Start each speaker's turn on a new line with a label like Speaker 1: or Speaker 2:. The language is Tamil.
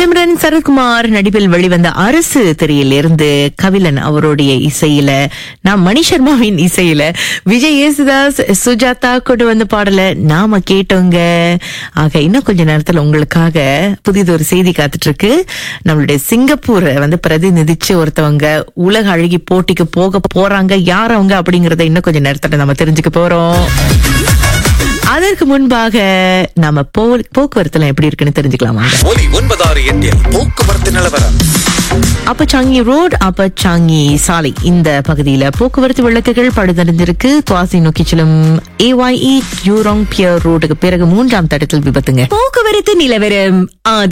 Speaker 1: சிம்ரன் சரத்குமார் நடிப்பில் வெளிவந்த அரசு திரையிலிருந்து கபிலன் அவருடைய இசையில நாம் மணி சர்மாவின் இசையில விஜய் யேசுதாஸ் சுஜாதா கொண்டு வந்த பாடல நாம கேட்டோங்க ஆக இன்னும் கொஞ்ச நேரத்துல உங்களுக்காக புதிதொரு செய்தி காத்துட்டு இருக்கு நம்மளுடைய சிங்கப்பூரை வந்து பிரதிநிதிச்சு ஒருத்தவங்க உலக அழகி போட்டிக்கு போக போறாங்க யார் அவங்க அப்படிங்கறத இன்னும் கொஞ்ச நேரத்துல நம்ம தெரிஞ்சுக்க போறோம் அதற்கு முன்பாக நம்ம போ போக்குவரத்துல எப்படி இருக்குன்னு தெரிஞ்சுக்கலாமா
Speaker 2: ஒலி ஒன்பதாறு எட்டில் போக்குவரத்து நிலவரம்
Speaker 1: அப்பச்சாங்கி ரோட் அப்பச்சாங்கி சாலை இந்த பகுதியில போக்குவரத்து விளக்குகள் பழுதடைந்திருக்கு துவாசி நோக்கி செல்லும் ஏஒய்இ யூரோங் பியர் ரோடுக்கு பிறகு மூன்றாம் தடத்தில் விபத்துங்க
Speaker 3: போக்குவரத்து நிலவரம் ஆதரவு